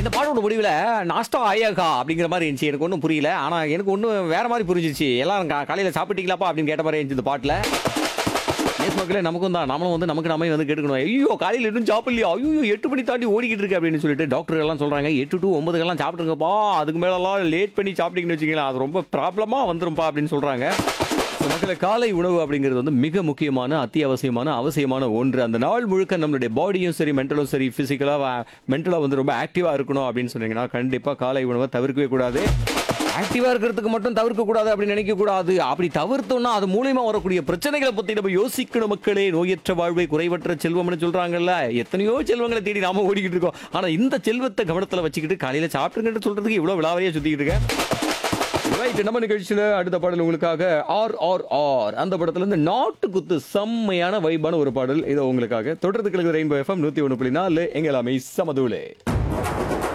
இந்த பாடோட முடிவில் நாஸ்டா ஆயாக்கா அப்படிங்கிற மாதிரி இருந்துச்சு எனக்கு ஒன்றும் புரியல ஆனால் எனக்கு ஒன்றும் வேற மாதிரி புரிஞ்சிச்சு எல்லாம் கா- காலையில் சாப்பிட்டீங்களாப்பா அப்படின்னு கேட்ட மாதிரி இருந்துச்சு இந்த பாட்டில் நேஸ் மக்களே நமக்கும் தான் நம்மளும் வந்து நமக்கு நாமே வந்து கேட்டுக்கணும் ஐயோ காலையில் இன்னும் சாப்பிடலையா ஐயோ எட்டு மணி தாண்டி ஓடிக்கிட்டு இருக்கு அப்படின்னு சொல்லிட்டு டாக்டர் எல்லாம் சொல்றாங்க எட்டு டு ஒன்பதுக்கெல்லாம் சாப்பிட்டுருங்கப்பா அதுக்கு மேலெல்லாம் லேட் பண்ணி சாப்பிட்டீங்கன்னு வச்சுக்கலாம் அது ரொம்ப ப்ராப்ளமாக வந்துரும்ப்பா அப்படின்னு சொல்றாங்க So, மக்களே காலை உணவு அப்படிங்கிறது வந்து மிக முக்கியமான அத்தியாவசியமான அவசியமான ஒன்று அந்த நாள் முழுக்க நம்மளுடைய பாடியும் சரி மென்டலும் சரி ஃபிசிக்கலாக மென்டலாக வந்து ரொம்ப ஆக்டிவாக இருக்கணும் அப்படின்னு சொன்னீங்கன்னா கண்டிப்பாக காலை உணவை தவிர்க்கவே கூடாது ஆக்டிவா இருக்கிறதுக்கு மட்டும் தவிர்க்க கூடாது அப்படின்னு நினைக்க கூடாது அப்படி தவிர்த்தோம்னா அது மூலியமா வரக்கூடிய பிரச்சனைகளை பத்தி நம்ம யோசிக்கணும் மக்களே நோயற்ற வாழ்வை குறைவற்ற செல்வம்னு சொல்றாங்கல்ல எத்தனையோ செல்வங்களை தேடி நாம ஓடிக்கிட்டு இருக்கோம் ஆனா இந்த செல்வத்தை கவனத்துல வச்சுக்கிட்டு காலையில சாப்பிட்டுங்கன்னு சொல்றதுக்கு இவ்வளவு விழாவறியா சுத்திக்கிட்டு இருக்கேன் ரைட் நம்ம நிகழ்ச்சியில அடுத்த பாடல் உங்களுக்காக ஆர் ஆர் ஆர் அந்த படத்துல இருந்து நாட்டு குத்து செம்மையான வைபான ஒரு பாடல் இதோ உங்களுக்காக தொடர்ந்து கிழக்கு ரெயின்போ எஃப்எம் நூத்தி ஒன்று புள்ளி நாலு எங்களாமை சமதூளே